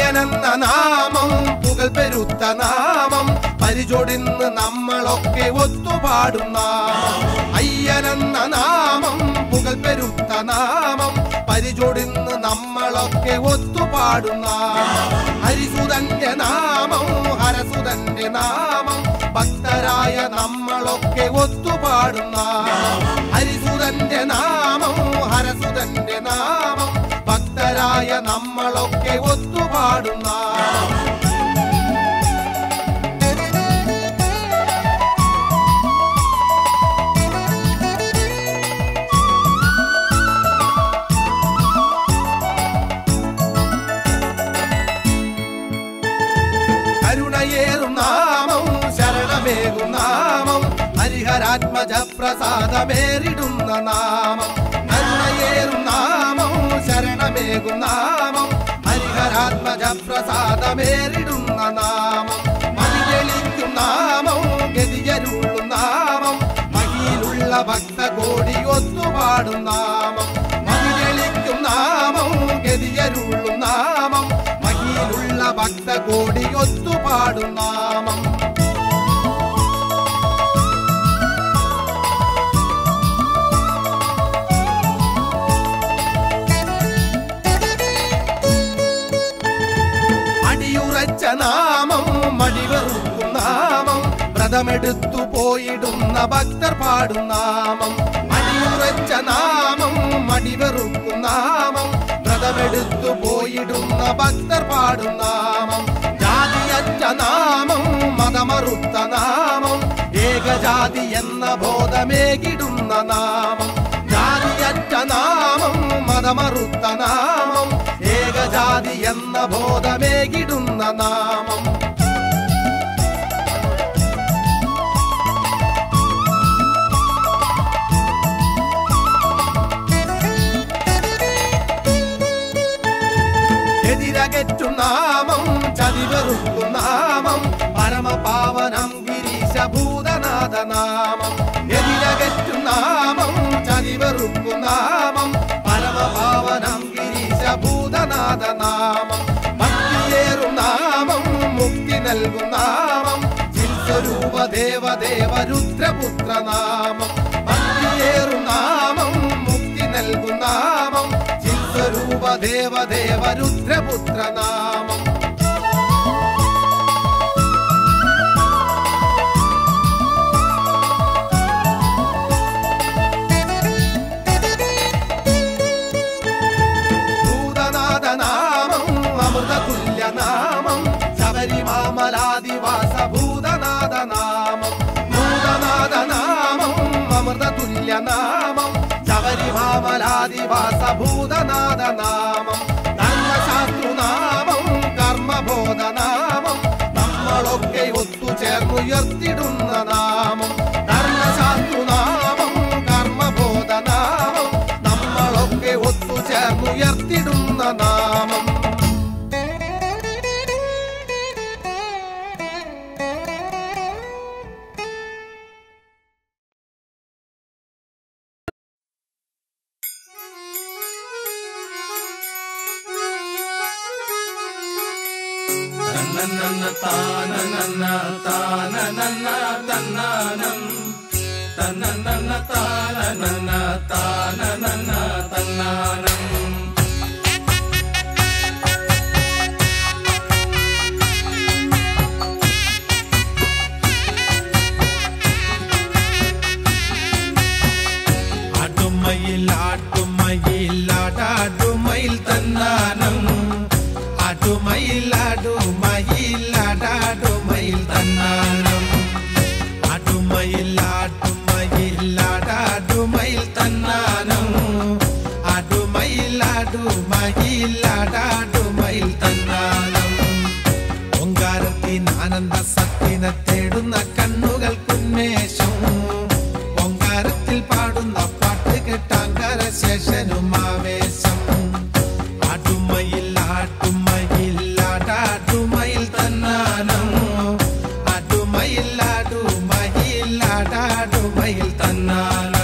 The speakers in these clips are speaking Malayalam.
അയ്യനെന്ന നാമം പുകൾ പെരുത്ത നാമം പരിചൊടിന്ന് നമ്മളൊക്കെ ഒത്തുപാടുന്ന അയ്യനെന്ന നാമം പുകൾ പെരുത്ത നാമം പരിചൊടിന്ന് നമ്മളൊക്കെ ഒത്തുപാടുന്ന ഹരിസുതന്റെ നാമം ഹരസുതന്റെ നാമം ഭക്തരായ നമ്മളൊക്കെ ഒത്തുപാടുന്ന ഹരിസുതന്റെ നാമം ഹരസുതന്റെ നാമം ഭക്തരായ നമ്മളൊക്കെ ഒത്തുപാടുന്ന കരുണയേറും നാമം ശരണമേകും നാമം ഹരിഹരാത്മജ പ്രസാദമേറിടുന്ന നാമം കരുണയേറും നാമം ശരണമേകും നാമം ഹരിഹരാത്മജ പ്രസാദമേറിടുന്ന നാമം മതിജലിക്കും നാമം ഗതിയരുള്ളും നാമം മഹിയിലുള്ള ഭക്തകോടി ഒത്തുപാടും നാമം മതിജലിക്കും നാമം ഗതിയരുള്ളും നാമം മഹിയിലുള്ള ഭക്തകോടി ഒത്തുപാടും നാമം അടിയുറച്ച നാമം മടിവെറുക്കും നാമം വ്രതമെടുത്തു പോയിടുന്ന ഭക്തർ പാടും നാമം അടിയുറച്ച നാമം മടിവെറുക്കും നാമം വ്രതമെടുത്തു പോയിടുന്ന ഭക്തർ പാടും നാമം ജാതിയറ്റ നാമം മതമറുത്ത നാമം ഏകജാതി എന്ന ബോധമേകിടുന്ന നാമം ജാതിയറ്റ നാമം മതമറുത്ത നാമം ഏകജാതി എന്ന ബോധമേകിടുന്ന നാമം എതിരകറ്റും നാമം ചതിവെറുക്കും നാമം പരമപാവനം ഗിരീശഭൂതനാഥ നാമം എതിരകറ്റും നാമം ചതിവെറുക്കും നാമം പരമപാവനം ഗിരീശഭൂതനാഥ നാമം ഭക്തിയേറും നാമം മുക്തി നൽകും നാമം ചിൽസ്വരൂപ ദേവദേവ രുദ്രപുത്ര നാമം ഭക്തിയേറും നാമം മുക്തി നൽകും നാമം ചിൽസ്വരൂപ ദേവദേവ രുദ്രപുത്ര നാമം ഭൂതനാഥ നാമം അമൃതതുല്യ നാമം ശബരിമാമലാദിവാസ ഭൂതനാഥ നാമം ഭൂതനാഥ നാമം അമൃതതുല്യ നാമം ശബരിമാമലാദിവാസ ഭൂതനാഥ നാമം ധർമ്മശാസ്തൃനാമം കർമ്മബോധ നാമം നമ്മളൊക്കെ ഒത്തുചേർന്നുയർത്തിടുന്ന നാമം ധർമ്മശാസ്തൃനാമം കർമ്മബോധ നാമം നമ്മളൊക്കെ ഒത്തുചേർന്നുയർത്തിടുന്ന നാമം തന്നന്ന താനനന്ന താനനന്ന തന്നാനം തന്നന്ന താനനന്ന താനനന്ന തന്നാനം ആട്ടുമ്മയിൽ ആട്ടുമ്മയിൽ ആടാടുമയിൽ തന്നാനം ആട്ടുമയിൽ ആടുമയിൽ ആടാടുമയിൽ തന്നാനം ആട്ടുമയിൽ ആട്ടുമയിൽ ആടാടുമയിൽ തന്നാനം ആടുമയിൽ ആടുമയിൽ ആടാടുമയിൽ തന്നാനം ഓങ്കാരത്തിൻ ആനന്ദ സത്തിനെ തേടുന്ന കണ്ണുകൾ കുന്മേഷം ഓങ്കാരത്തിൽ പാടുന്ന പാട്ട് കേട്ടാങ്കര ശേഷനും ആവേശം ആട്ടുമയിൽ ആട്ടുമയിൽ ആടാട്ടുമയിൽ തന്നാനം ആട്ടുമയിൽ ആടുമയിൽ ആടാടുമയിൽ തന്നാനം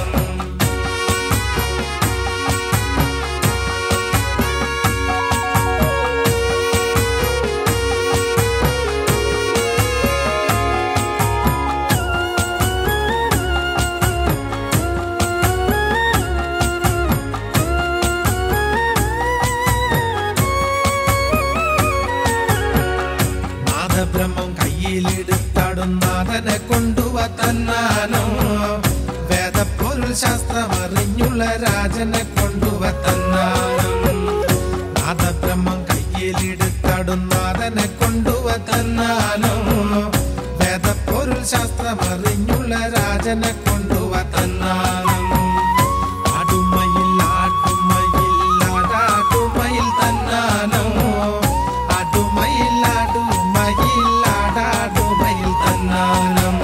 രാജനെ കൊണ്ടുവ തന്നാലും നാദബ്രഹ്മം കയ്യിലെടുത്തടും നാഥനെ കൊണ്ടുവ തന്നാലും വേദപ്പൊരുൾ ശാസ്ത്രമറിഞ്ഞുള്ള രാജനെ കൊണ്ടുവ തന്നാലും അടുമയിൽ ആടുമയിൽ ആടാടുമയിൽ തന്നാനോ അടുമയിൽ ആടുമയിൽ ആടാടുമയിൽ തന്നാനം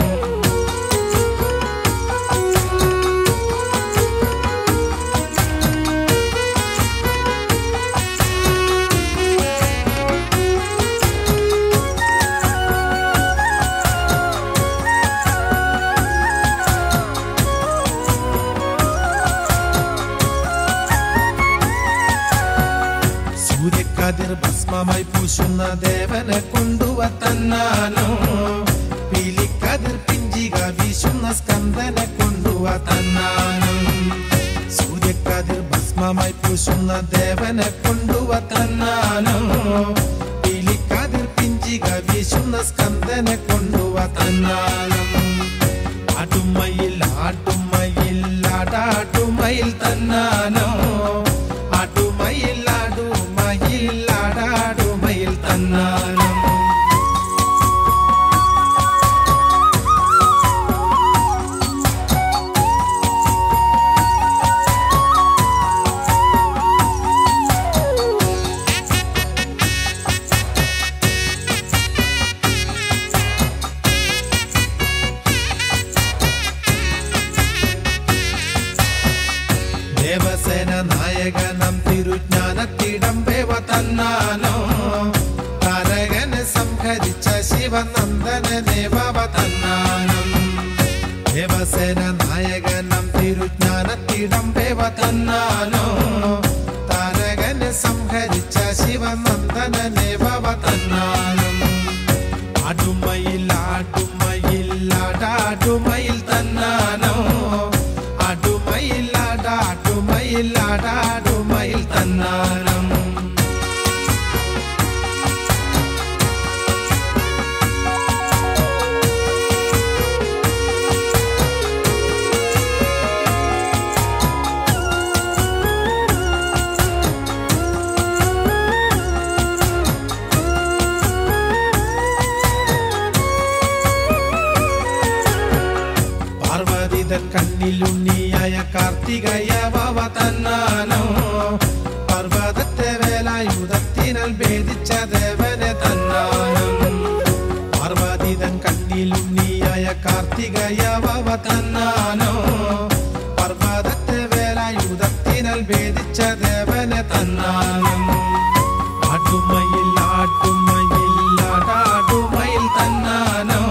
സൂര്യക്കതിർ ഭസ്മമായി പൂശുന്ന ദേവനെ കൊണ്ടുവ തന്നാനോ പീലിക്കതിർ പിഞ്ചിക വീശുന്ന സ്കന്ദനെ കൊണ്ടുവ തന്നാനോ സൂര്യക്കതിർ ഭസ്മമായി പൂശുന്ന ദേവനെ കൊണ്ടുവ തന്നാനോ പീലിക്കതിർ പിഞ്ചിക വീശുന്ന സ്കന്ദനെ കൊണ്ടുവ തന്നാനോ ആട്ടുമയിൽ ആട്ടുമയിൽ ആടാട്ടുമയിൽ തന്നാനോ ആട്ടുമയിൽ ആടുമയിൽ ആടാടുമയിൽ തന്നാനോ ദേവസേന നായകനം തിരുജ്ഞാനത്തിടമ്പേവ തന്നാനോ താരകനെ സംഹരിച്ച ശിവനന്ദന ദേവവ തന്നാനം ദേവസേന നായകനം തിരുജ്ഞാനത്തിടമ്പേവ തന്നാനോ താരകനെ സംഹരിച്ച ശിവനന്ദന ദേവവ തന്നാനം അടുമയിൽ ആടുമയിൽ ആടാടുമയിൽ തന്നാനോ അടുമയിൽ ആടാടുമയിൽ ആടാടുമയിൽ തന്നാനം പാർവതിതൻ കണ്ണിലുണ്ണിയായ കാർത്തികയവ തന്നാനോ പർവ്വതത്തെ വേലായുധത്തിനാൽ ഭേദിച്ച ദേവനെ തന്നാനം പാർവതിതൻ കണ്ണിലുണ്ണിയായ കാർത്തികയവ തന്നാനോ പർവ്വതത്തെ വേലായുധത്തിനാൽ ഭേദിച്ച ദേവനെ തന്നാനം ആട്ടുമയിൽ ആട്ടുമയിൽ ആടാടുമയിൽ തന്നാനോ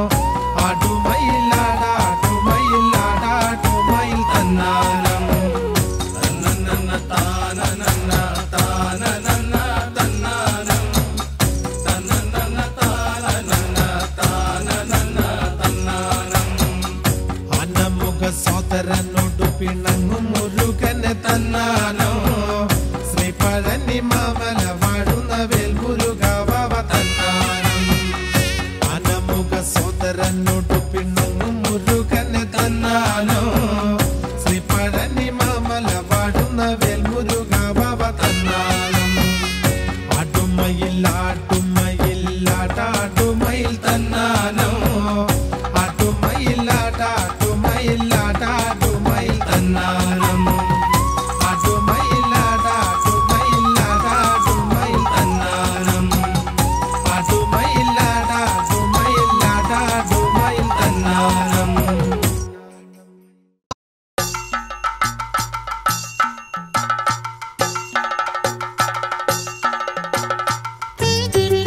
ആടുമയിൽ ആടാടുമയിൽ ആടാടുമയിൽ തന്നാനം തന്നന്ന താനനന്ന താനനന്ന തന്നാനം തന്നന്ന താനനന്ന താനനന്ന തന്നാനം അന്നമുഖ സോദരനോടു പിണങ്ങും മുരുകനെ തന്നാനോ ശ്രീ പഴനി മാമല വാഴുന്ന വേൽമുരുകാവ തന്നാനം അനമുഖ സോദരനോടു പിണങ്ങും മുരുകനെ തന്നാനോ ശ്രീ പഴനി മാമല വാഴുന്ന വേൽമുരുകാവ തന്നാനം ആടുമയിൽ ആടുമയിൽ ആടാടുമയിൽ തന്നാനോ ആടുമയിൽ ആടാടുമയിൽ ആടാടുമയിൽ തന്നാനം ആടുമയിൽ ആടാടുമയിൽ ആടാടുമയിൽ തന്നാനം ആടുമയിൽ ആടാടുമയിൽ ആടാടുമയിൽ തന്നാനം Thank you.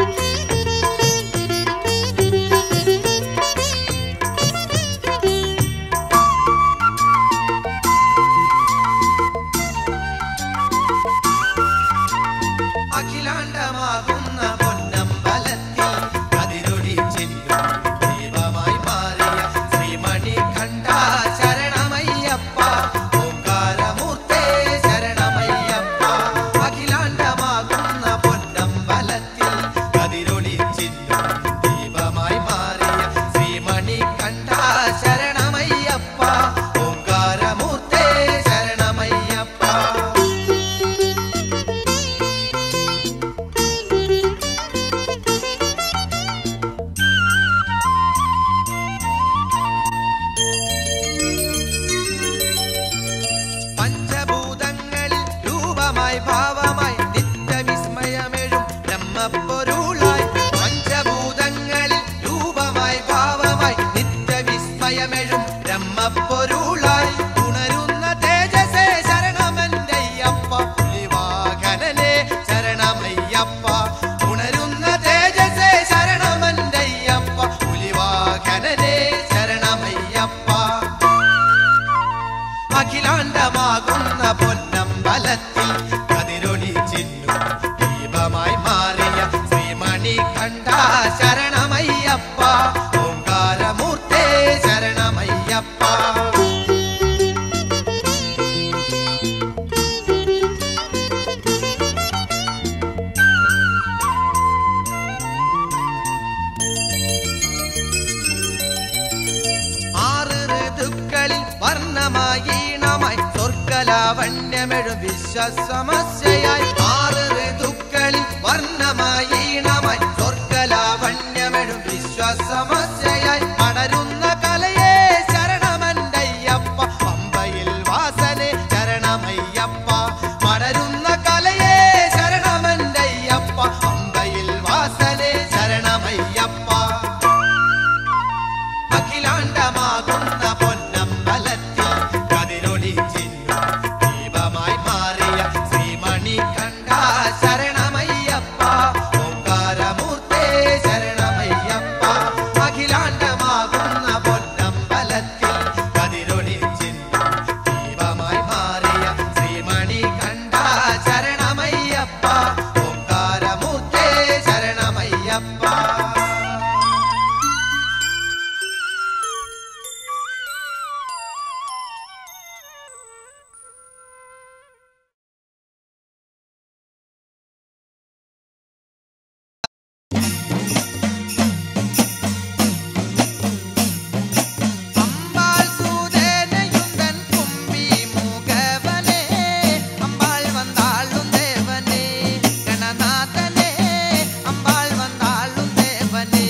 വിശ്വസമസ്യയായി ആറ് ഋതുക്കളിൽ വർണ്ണമായി ഈണമായി സ്വർഗലാവണ്യമെഴും വിശ്വസമസ്യയായി പടരുന്ന കലയെ ശരണമൻ്റയ്യപ്പ പമ്പയിൽ വാസനെ ശരണമയ്യപ്പ പടരുന്ന കലയെ ശരണമൻ്റയ്യപ്പ പമ്പയിൽ വാസനെ ശരണമയ്യപ്പ അഖിലാണ്ടമാകുന്ന പൊന്നമ്പലത്തിൽ കതിരൊളി ചിന്നു ദീപമായി മാറിയ ശ്രീമണി കണ്ട ശരണമയ്യപ്പ ഓങ്കാരമൂർത്തേ ശരണമയ്യപ്പ അഖിലാണ്ടമാകുന്ന പൊന്നമ്പലത്തിൽ കതിരൊളി ചിന്നു ദീപമായി മാറിയ ശ്രീമണി കണ്ട ശരണമയ്യപ്പ ഓങ്കാരമൂർത്തേ ശരണമയ്യപ്പ അമ്പാൾ സൂതനയുണ്ടൻ കുമ്പി മൂകവനേ അമ്പാൾ വന്നാളും ദേവനേ ഗണനാഥനേ അമ്പാൾ വന്നാളും ദേവനേ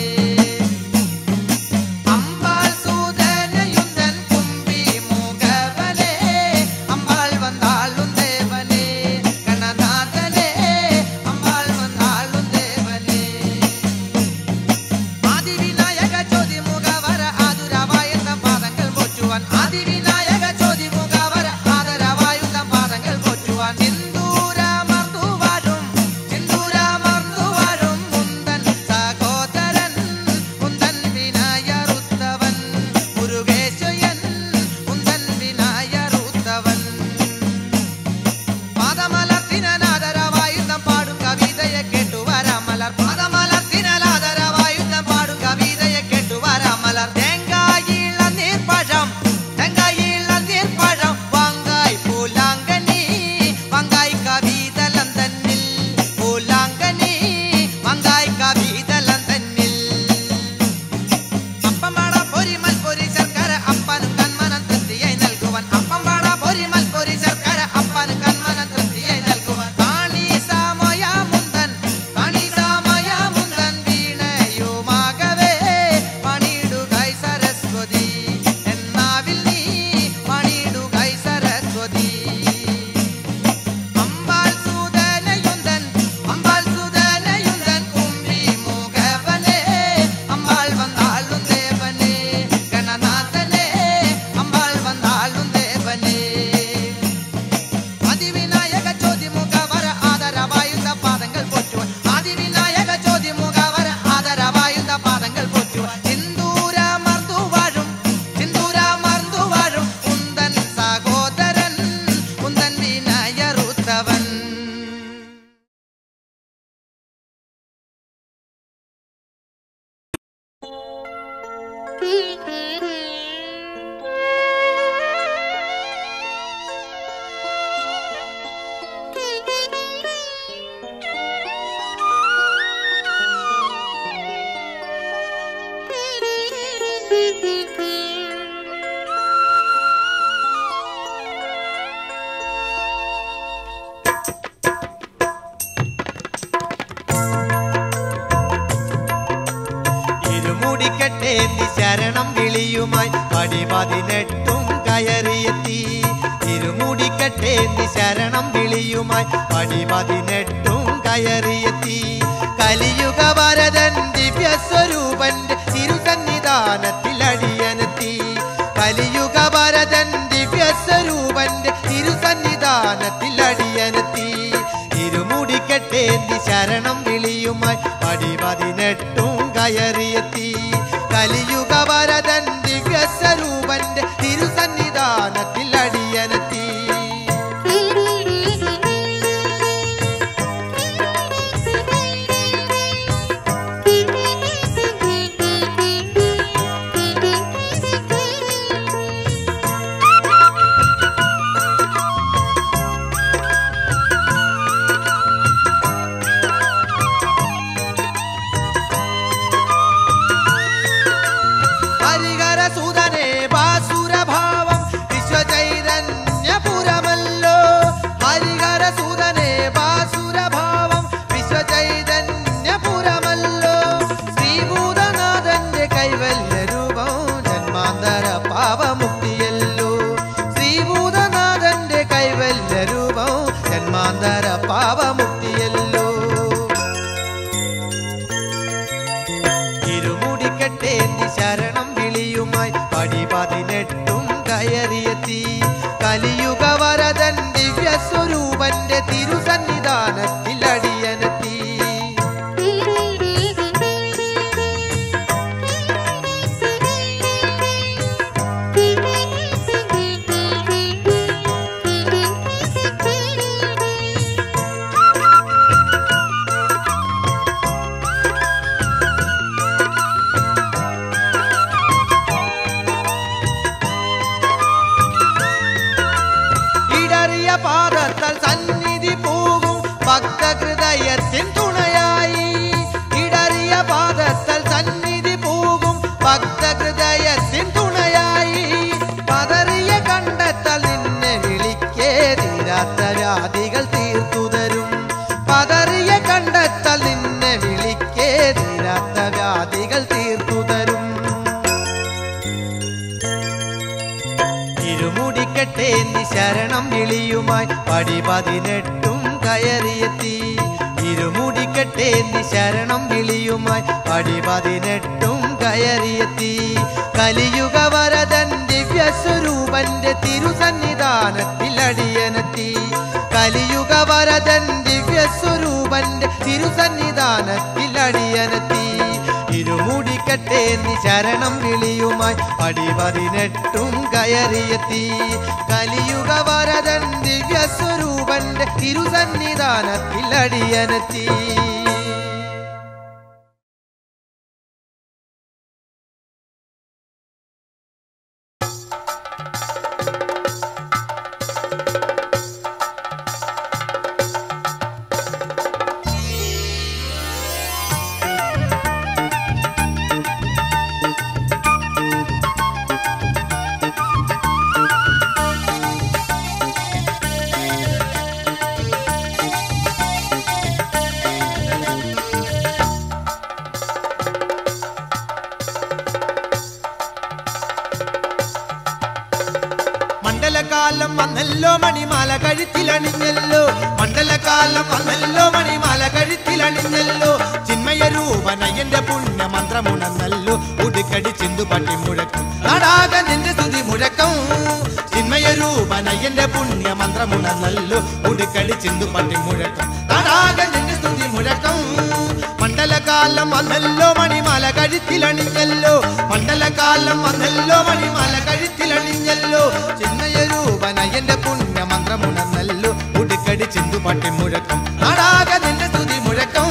അമ്പാൾ സൂതനയുണ്ടൻ കുമ്പി മൂകവനേ അമ്പാൾ വന്നാളും ദേവനേ ഗണനാഥനേ അമ്പാൾ വന്നാളും ദേവനേ ആദിവിനായക ചോതി മുഖവര ആതുരവായുന്ന പാദങ്ങൾ പോറ്റുവാൻ ആദിവിനായക ചോതി മുഖവര ആദരവായുന്ന പാദങ്ങൾ പോറ്റുവാൻ സിന്ദൂരമർന്നുവാരും സിന്ദൂരമർന്നുവാരും മുന്തൻ സഹോദരൻ മുന്തൻ വിനായറുത്തവൻ മുരുകേശയൻ മുന്തൻ വിനായറുത്തവൻ പാദമലർത്തിനാദരവായുധം പാടും കവിതയെ കേട്ടു വരാമലർ പാദമലർത്തിനാദരവായുധം പാടും കവിതയെ കേട്ടു വരാമലർ തേങ്കായിള്ള നീർപ്പഴം തേങ്കായിള്ള നീർപ്പഴം വാങ്കായ് പൂലാങ്കനി വാങ്കായ് കവിതലം തന്നിൽ പൂലാങ്കനി വാങ്കായ് കവിതലം തന്നിൽ അപ്പം വാട പൊരി മൽപ്പൊരി ശർക്കര അപ്പനും കന്മനം തൃപ്തിയായി നൽകുവാൻ അപ്പം വാട പൊരി മൽപ്പൊരി ശർക്കര അപ്പനും കന്മനം തൃപ്തിയായി നൽകുവാൻ കാണി സാമയ മുന്തൻ കാണി സാമയ മുന്തൻ വീണയുമാകവേ പണിയിടുകൈ സരസ്വതി എന്നാവിൽ നീ പണിയിടുകൈ സരസ്വതി അമ്പാൾ സൂതനയുന്തൻ അമ്പാൾ സൂതനയുന്തൻ കുമ്പി മൂകവനേ അമ്പാൾ വന്നാളും ദേവനേ ഗണനാഥനേ അമ്പാൾ വന്നാളും ദേവനേ ആദിവിനായക ചോദ്യ മുഖവര ആദരവായുന്ന പാദങ്ങൾ പോറ്റുവാൻ ആദിവിനായക ചോദ്യ മുഖവര ആദരവായുന്ന പാദങ്ങൾ പോറ്റുവാൻ സിന്ദൂര മർദ്ദുവാഴും സിന്ദൂര മർദ്ദുവാഴും കുന്തൻ സഹോദരൻ കുന്തൻ വിനായറുത്തവൻ ഇരുമുടിക്കെട്ടേന്തി ശരണം വിളിയുമായി പടി പതിനെട്ടും കയറിയെത്തി ഇരുമുടിക്കെട്ടേന്തി ശരണം വിളിയുമായി പടി പതിനെട്ടും കയറിയെത്തി കലിയുഗ വരദൻ ദിവ്യസ്വരൂപന്റെ തിരുസന്നിധാനത്തിൽ അടിയനെത്തി കലിയുഗ വരദൻ ദിവ്യസ്വരൂപന്റെ തിരുസന്നിധാനത്തിൽ അടിയനെത്തി ഇരുമുടിക്കെട്ടേന്തി ശരണം വിളിയുമായി പടി പതിനെട്ടും കയറിയെത്തി കലിയുഗ വരദൻ ദിവ്യസ്വരൂപന്റെ തിരുസന്നിധാനത്തിൽ അടിയനെത്തി കെട്ടേന്തി ശരണം വിളിയുമായി പടി പതിനെട്ടും കയറിയെത്തി കലിയുഗ വരദൻ ദിവ്യ സ്വരൂപന്റെ തിരുസന്നിധാനത്തിൽ അടിയനെത്തി ഇടറിയ പാദത്താൽ സന്നിധി പോകും ഭക്തഹൃദയത്തിൻ തുണയായി ഇടറിയ പാദത്താൽ സന്നിധി പോകും ഭക്തഹൃദയത്തിൻ തുണയായി പതറിയ കണ്ടെത്താൽ നിന്നെ വിളിക്കേ തീരാത്ത വ്യാധികൾ തീർത്തു തരും പതറിയ കണ്ടെത്താൽ നിന്നെ വിളിക്കേ തീരാത്ത വ്യാധികൾ തീർത്തു തരും ഇരുമുടിക്കെട്ടേന്തി ശരണം വിളിയുമായി പടി പതിനെട്ടും കയറിയെത്തി ഇരുമുടിക്കെട്ടേന്തി ശരണം വിളിയുമായി പടി പതിനെട്ടും കയറിയെത്തി കലിയുഗ വരദൻ ദിവ്യ സ്വരൂപന്റെ തിരുസന്നിധാനത്തിൽ അടിയനെത്തി കലിയുഗ വരദൻ ദിവ്യ സ്വരൂപന്റെ തിരുസന്നിധാനത്തിൽ അടിയനെത്തി ഇരുമുടിക്കട്ടേന്നി ശരണം വിളിയുമായി പടി പതിനെട്ടും കയറിയെത്തി കലിയുഗ വരദൻ ദിവ്യ സ്വരൂപന്റെ തിരുസന്നിധാനത്തിൽ അടിയനെത്തി മണ്ഡലകാലം വന്നല്ലോ മണിമാല കഴുത്തിലണിഞ്ഞല്ലോ മണ്ഡലകാലം വന്നല്ലോ മണിമാല കഴുത്തിലണിഞ്ഞല്ലോ ചിന്മയ രൂപനയന്റെ പുണ്യ മന്ത്രമുണന്നല്ലോ ഉടുക്കടി ചിന്തു പട്ടി മുഴക്കം നാടാക നിന്റെ സ്തുതി മുഴക്കം ചിന്മയ രൂപനയന്റെ പുണ്യ മന്ത്രമുണന്നല്ലോ ഉടുക്കടി ചിന്തു പട്ടി മുഴക്കം നാടാക നിന്റെ സ്തുതി മുഴക്കം മണ്ഡലകാലം വന്നല്ലോ മണിമാല കഴുത്തിലണിഞ്ഞല്ലോ മണ്ഡലകാലം വന്നല്ലോ മണിമാല കഴുത്തിലണിഞ്ഞല്ലോ ചിന്മയ രൂപനയന്റെ പുണ്യ മന്ത്രമുണന്നല്ലോ ഉടുക്കടി ചിന്തു പട്ടി മുഴക്കം നാടാക നിന്റെ സ്തുതി മുഴക്കം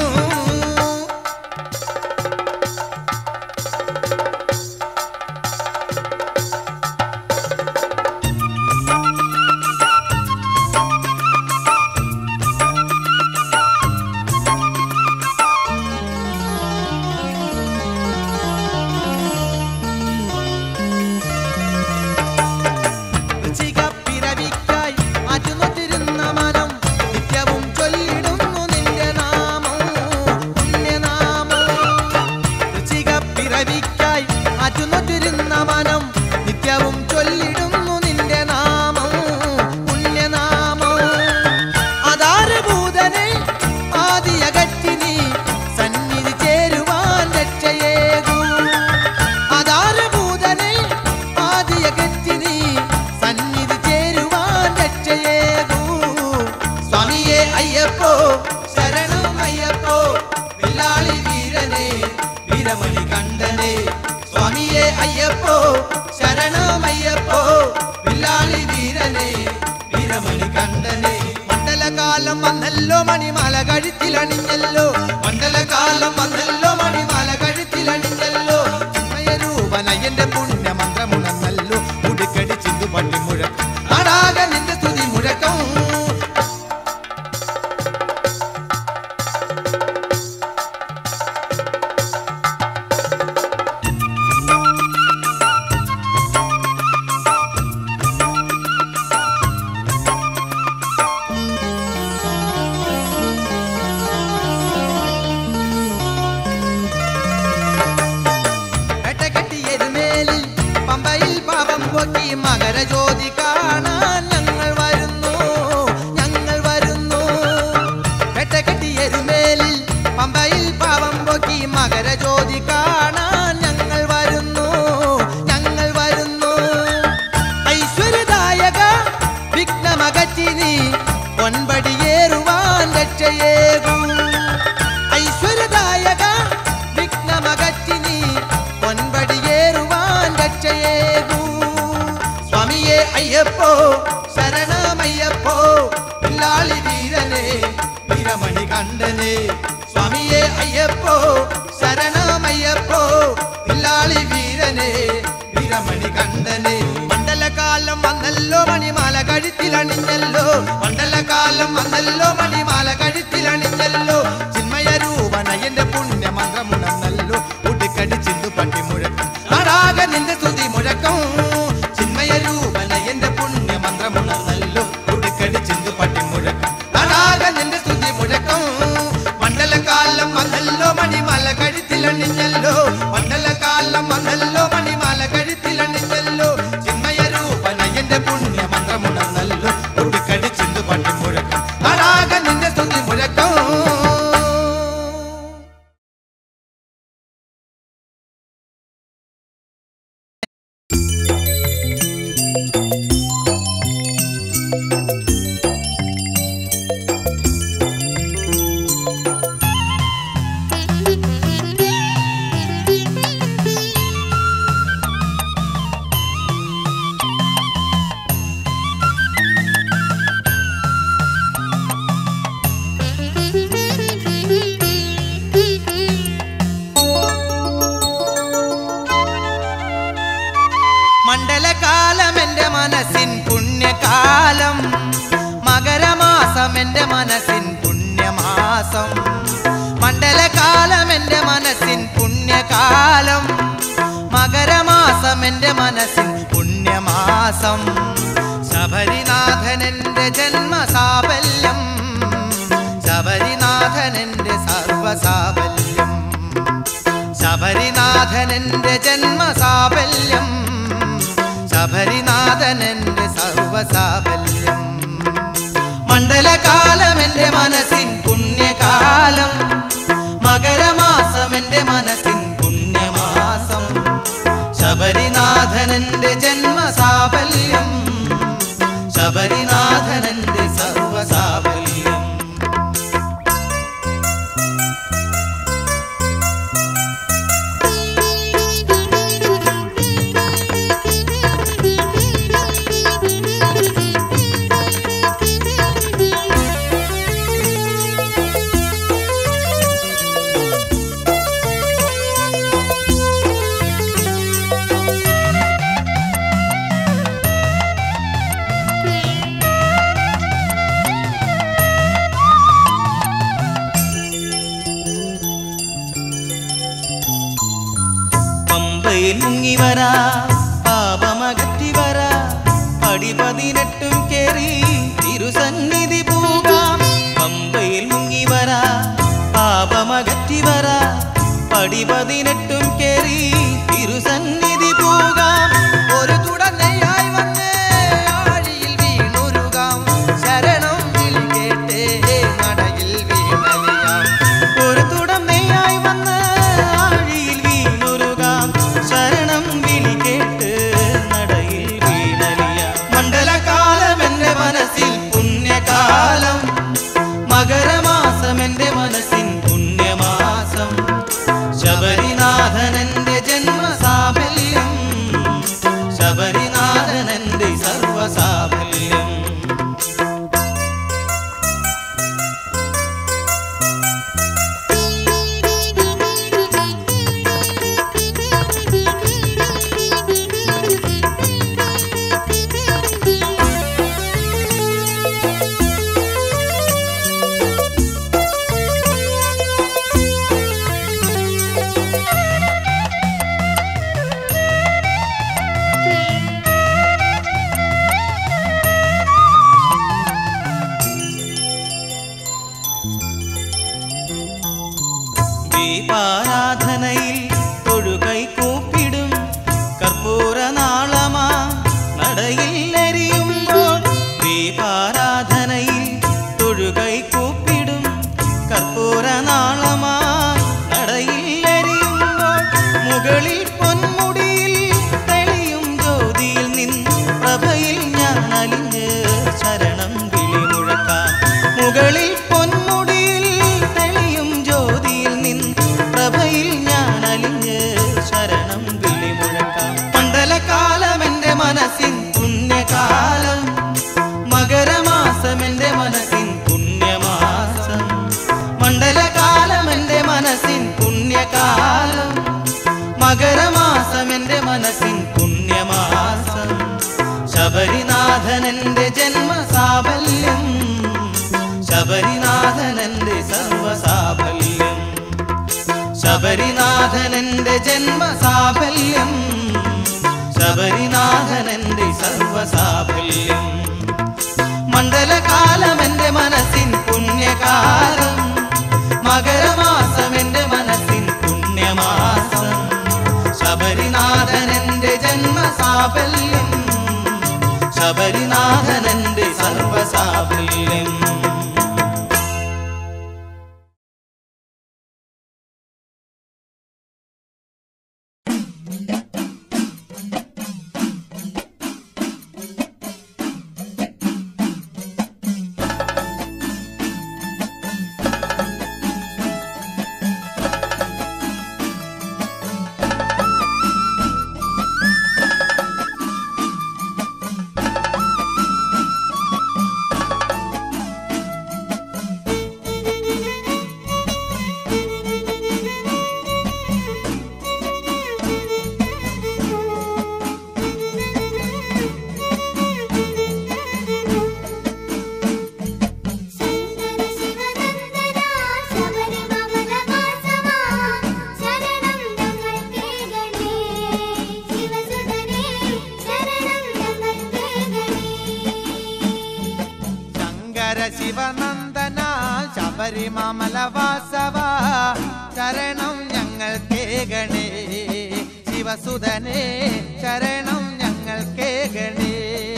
ഋഷിക പിറവിക്കായി അറ്റുനൊത്തിരുന്ന മനം നിത്യവും ചൊല്ലിടുന്നു നിന്റെ നാമം പുണ്യനാമം ഋഷിക പിറവിക്കായി അറ്റുനൊത്തിരുന്ന മനം നിത്യവും ചൊല്ലിടുന്നു നിന്റെ നാമം പുണ്യനാമം അതാരഭൂതനെ ആദിയകറ്റി നീ സന്നിധി ചേരുവാൻ രക്ഷയേകൂ അതാരഭൂതനെ ആദിയകറ്റി നീ സന്നിധി ചേരുവാൻ രക്ഷയേകൂ സ്വാമിയെ അയ്യപ്പോ ശരണം അയ്യപ്പോ വില്ലാളി വീരനെ വീരമണി കണ്ടനെ സ്വാമിയെ അയ്യപ്പോ ശരണമയ്യപ്പോ വില്ലാളി വീരനെ വീരമണി കണ്ടനെ മണ്ഡലകാലം വന്നല്ലോ മണിമാല കഴുത്തിലണിഞ്ഞല്ലോ മണ്ഡലകാലം വന്നല്ലോ മണിമാല കഴുത്തിലണിഞ്ഞല്ലോ ചിന്മയരൂപനയന്റെ പുണ്യ മന്ത്രമുണന്നല്ലോ ഉടുക്കടി ചിന്തു പട്ടി മുഴക്കം നാടാക നിന്റെ സ്തുതി മുഴക്കം എട്ടകെട്ടിയെരുമേലിൽ പമ്പയിൽ പാപം പോക്കി മകരജ്യോതി കാണാൻ ഞങ്ങൾ വരുന്നു ഞങ്ങൾ വരുന്നു എട്ടകെട്ടിയെരുമേലിൽ പമ്പയിൽ പാപം പോക്കി മകരജ്യോതി കാണാൻ ഞങ്ങൾ വരുന്നു അയ്യപ്പോ ശരണമയ്യപ്പോ പിള്ളാളി വീരനെ വീരമണി കണ്ടനെ സ്വാമിയെ അയ്യപ്പോ ശരണമയ്യപ്പോ പിള്ളാളി വീരനെ വീരമണി കണ്ടനെ മണ്ഡലകാലം വന്നല്ലോ മണിമാല കഴുത്തിലണിഞ്ഞല്ലോ മണ്ഡലകാലം വന്നല്ലോ മണിമാല കഴുത്തിലണിഞ്ഞല്ലോ ചിന്മയ രൂപനയന്റെ പുണ്യ മന്ത്രമുണർന്നല്ലോ ഉടുക്കടി ചിന്തു പട്ടി മുഴക്കം നാടാക നിന്റെ സ്തുതി മുഴക്കം ചിന്മയ രൂപനയന്റെ പുണ്യ മന്ത്രമുണർന്നല്ലോ ഉടുക്കടി ചിന്തു പട്ടി മുഴക്കം നാടാക നിന്റെ സ്തുതി മുഴക്കം മണ്ഡലകാലം വന്നല്ലോ മണിമാല കഴുത്തിലണിഞ്ഞല്ലോ മണ്ഡലകാലം വന്നല്ലോ മണിമാല കഴുത്തിലണിഞ്ഞല്ലോ ചിന്മയ രൂപനയന്റെ പുണ്യ മന്ത്രമുണർന്നല്ലോ ഉടുക്കടി ചിന്തു പട്ടി മുഴക്കം നാടാക നിന്റെ സ്തുതി മുഴക്കം മണ്ഡലകാലം എന്റെ മനസ്സിൻ പുണ്യകാലം മകരമാസം എന്റെ മനസ്സിൻ പുണ്യമാസം മണ്ഡലകാലം എന്റെ മനസ്സിൻ പുണ്യകാലം മകരമാസം എന്റെ മനസ്സിൻ പുണ്യമാസം ശബരിനാഥൻ എന്റെ ജന്മസാഫല്യം ശബരിനാഥൻ എന്റെ സർവസാഫല്യം ശബരിനാഥനന്റെ ജന്മസാഫല്യം ശബരിനാഥനന്റെ സർവസാഫല്യം മണ്ഡലകാലം എന്റെ മനസ്സിൻ പുണ്യകാലം മകരമാസം എന്റെ മനസ്സിൻ പുണ്യമാസം ശബരിനാഥനന്റെ ജന്മസാഫല്യം ശബരിനാഥനന്റെ സർവസാഫല്യം പമ്പയിൽ മുങ്ങി വരാ പാപമകറ്റി വരാ പടി പതിനെട്ടും കേറി തിരുസന്നിധി പോകാം പമ്പയിൽ മുങ്ങി വരാ പാപമകറ്റി വരാ പടി പതിനെട്ടും കേറി തിരുസന്നിധി പോകാം ഒരു തുടർന്നയായി വന്ന് ആഴിയിൽ വീണുരുകാം ശരണം വിളി കേട്ടേ നടയിൽ വീണലിയാം ഒരു തുടർന്നയായി വന്ന് ആഴിയിൽ വീണുരുകാം ശരണം വിളി കേട്ട് നടയിൽ വീണലിയാം മണ്ഡലകാലം എന്റെ മനസ്സിൽ പുണ്യകാലം മകരമാസം എന്റെ മനസ്സിൻ പുണ്യമാസം ശബരിനാഥനന്റെ ജന്മസാഫല്യം ശബരിനാഥനന്റെ സർവസാഫല്യം ദീപാരാധനയിൽ തൊഴുകൈ കൂപ്പിടും കർപ്പൂര നാളമാ നടയിൽ എരിയുമ്പോൾ ദീപാരാധനയിൽ തൊഴുകൈ കൂപ്പിടും കർപ്പൂര നാളമാ നടയിൽ എരിയുമ്പോൾ മുകളിൽ പൊന്മുടിയിൽ തെളിയും ജ്യോതിയിൽ നിൻ പ്രഭയിൽ ഞാൻ അലിഞ്ഞ് ശരണം വിളി മുഴക്കാം മുകളിൽ പൊന്മുടിയിൽ തെളിയും ജ്യോതിയിൽ നിൻ പ്രഭയിൽ ഞാൻ മനസ്സിൻ പുണ്യമാസം ശബരിനാഥനന്റെ ജന്മസാഫല്യം ശബരിനാഥനന്റെ സർവസാഫല്യം ശബരിനാഥനന്റെ ജന്മസാഫല്യം ശബരിനാഥനന്റെ സർവസാഫല്യം മണ്ഡലകാലം എന്റെ മനസ്സിൻ പുണ്യകാലം മകരമാസം എന്റെ മനസ്സിൻ പുണ്യമാസം ശബരിനാഥനന്റെ ജന്മസാഫല്യം ശബരിനാഥനന്റെ സർവസാഫല്യം ശങ്കര ശിവനന്ദന ശബരിമലവാസവാ ശരണം ഞങ്ങൾ കേകണേ ശിവസുതനേ ശരണം ഞങ്ങൾ കേകണേ ശങ്കര ശിവനന്ദന ശബരിമല വാസവ ശരണം ഞങ്ങൾ കേകണേ ശിവസുതനേ ശരണം ഞങ്ങൾ കേകണേ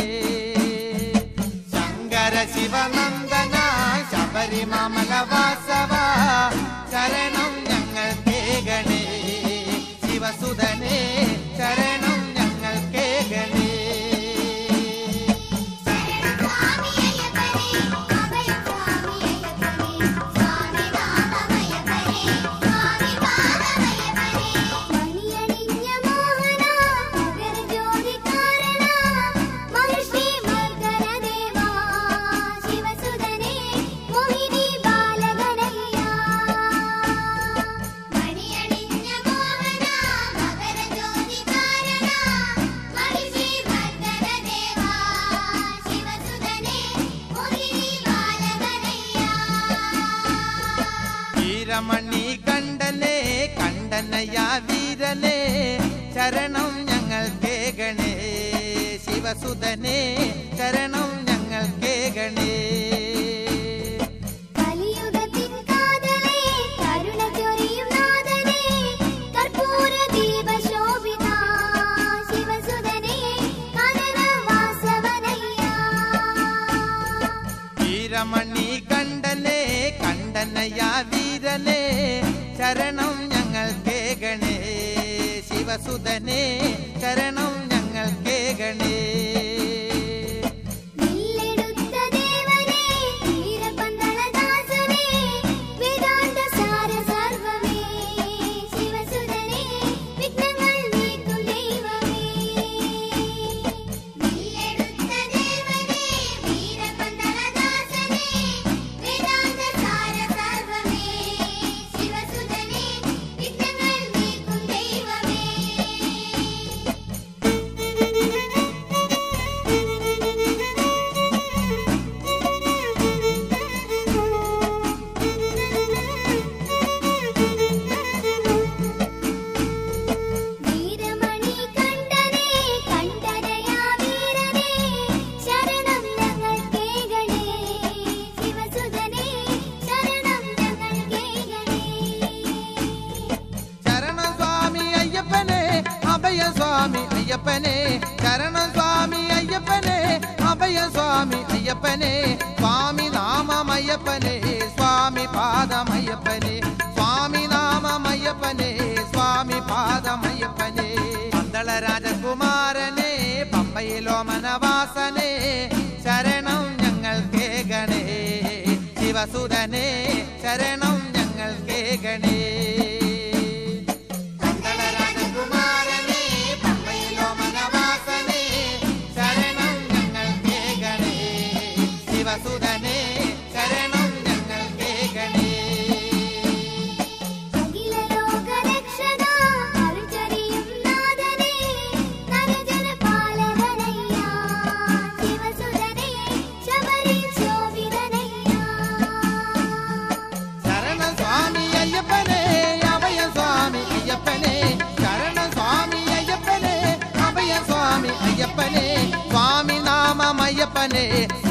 ശങ്കര ശിവനന്ദന ശബരിമല വാസവ ശരണം ഞങ്ങൾ കേകണേ ശിവസുതനേ ശരണം ഞങ്ങൾ കേകണേ സ്വാമി അയ്യപ്പനേ അഭയം സ്വാമി അയ്യപ്പനേ സ്വാമി നാമമയ്യപ്പനേ സ്വാമി പാദമയ്യപ്പനേ മണിയണിഞ്ഞ മോഹന മകര ജ്യോതി കാരണ മഹർഷി മർദ്ദന ദേവാ ശിവസുതനേ മോഹിനി ബാലകനയ്യ മണിയണിഞ്ഞ മോഹന മകര ജ്യോതി കാരണ മഹർഷി മർദ്ദന ദേവാ ശിവസുതനേ മോഹിനി ബാലകനയ്യ വീരമണി കണ്ടനെ കണ്ടനയ വീരനെ ശരണം ഞങ്ങൾ കേകണേ ശിവസുതനെ ശരണം ഞങ്ങൾ കേകണേ കലിയുഗത്തിൻ കാതലേ കരുണ ചൊരിയും നാഥനേ കർപ്പൂര ദീപ ശോഭിത ശിവസുതനേ കാനന വാസവനയ്യ വീരമണി കണ്ടനെ കണ്ടനയ വീരനെ ശരണം ഞങ്ങൾ കേകണേ ശിവസുതനെ ശരണം ഞങ്ങൾ കേകണേ വില്ലെടുത്ത ദേവനേ വീരപന്തളദാസനേ വേദാന്ത സാര സർവമേ ശിവസുതനേ വിഘ്നങ്ങൾ നീക്കും ദൈവമേ വില്ലെടുത്ത ദേവനേ വീരപന്തളദാസനേ വേദാന്ത സാര സർവമേ ശിവസുതനേ വിഘ്നങ്ങൾ നീക്കും ദൈവമേ വീരമണി കണ്ടനേ കണ്ടനയാ വീരനേ ശരണം ഞങ്ങൾ കേകണേ ശിവസുതനേ ശരണം ഞങ്ങൾ കേകണേ ശരണം സ്വാമി അയ്യപ്പനെ അഭയ സ്വാമി അയ്യപ്പനെ ശരണം സ്വാമി അയ്യപ്പനെ അഭയ സ്വാമി അയ്യപ്പനെ സ്വാമി നാമമയ്യപ്പനെ സ്വാമി പാദമയ്യപ്പനെ സ്വാമി നാമമയ്യപ്പനെ സ്വാമി പാദമയ്യപ്പനെ പന്തള രാജകുമാരനെ പമ്പയിലോ മനവാസനെ ശരണം ഞങ്ങൾ കേകണേ ശിവസുതനെ ശരണം ഞങ്ങൾ കേകണേ പന്തള രാജകുമാരനെ പമ്പയിലോ മനവാസനെ ശരണം ഞങ്ങൾ കേകണേ ശിവസുതനെ ശരണം ഞങ്ങൾ കേകണേ അഖില ലോക രക്ഷക അരുചരിയും നാഥനേ ശിവനെ